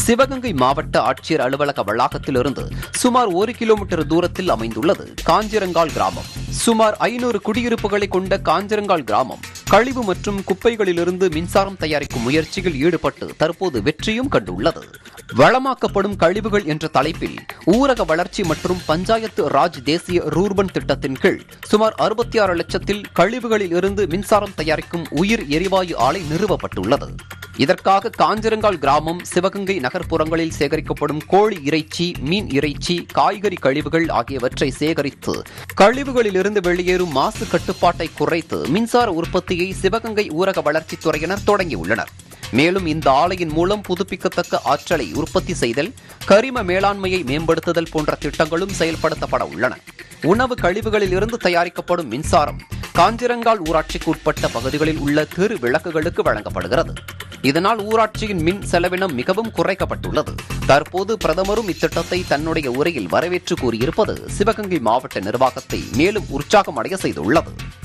சிவகங்கை மாவட்ட ஆட்சியர் அலுவலக வளாகத்திலிருந்து சுமார் ஒரு கிலோமீட்டர் தூரத்தில் அமைந்துள்ளது காஞ்சிரங்கால் கிராமம் சுமார் ஐநூறு குடியிருப்புகளை கொண்ட காஞ்சிரங்கால் கிராமம் கழிவு மற்றும் குப்பைகளிலிருந்து மின்சாரம் தயாரிக்கும் முயற்சியில் ஈடுபட்டு தற்போது வெற்றியும் கண்டுள்ளது வளமாக்கப்படும் கழிவுகள் என்ற தலைப்பில் ஊரக வளர்ச்சி மற்றும் பஞ்சாயத்து ராஜ் தேசிய ரூர்பன் திட்டத்தின் கீழ் சுமார் அறுபத்தி ஆறு லட்சத்தில் கழிவுகளில் இருந்து மின்சாரம் தயாரிக்கும் உயிர் எரிவாயு ஆலை நிறுவப்பட்டுள்ளது இதற்காக காஞ்சிரங்கால் கிராமம் சிவகங்கை நகர்ப்புறங்களில் சேகரிக்கப்படும் கோழி இறைச்சி மீன் இறைச்சி காய்கறி கழிவுகள் ஆகியவற்றை சேகரித்து கழிவுகளிலிருந்து வெளியேறும் மாசு கட்டுப்பாட்டை குறைத்து மின்சார உற்பத்தியை சிவகங்கை ஊரக வளர்ச்சித் துறையினர் தொடங்கியுள்ளனர் மேலும் இந்த ஆலையின் மூலம் புதுப்பிக்கத்தக்க ஆற்றலை உற்பத்தி செய்தல் கரிம மேலாண்மையை மேம்படுத்துதல் போன்ற திட்டங்களும் செயல்படுத்தப்பட உள்ளன உணவு கழிவுகளில் இருந்து தயாரிக்கப்படும் மின்சாரம் காஞ்சிரங்கால் ஊராட்சிக்கு உட்பட்ட பகுதிகளில் உள்ள தெரு விளக்குகளுக்கு வழங்கப்படுகிறது இதனால் ஊராட்சியின் மின் செலவினம் மிகவும் குறைக்கப்பட்டுள்ளது தற்போது பிரதமரும் இத்திட்டத்தை தன்னுடைய உரையில் வரவேற்று கூறியிருப்பது சிவகங்கை மாவட்ட நிர்வாகத்தை மேலும் உற்சாகமடைய செய்துள்ளது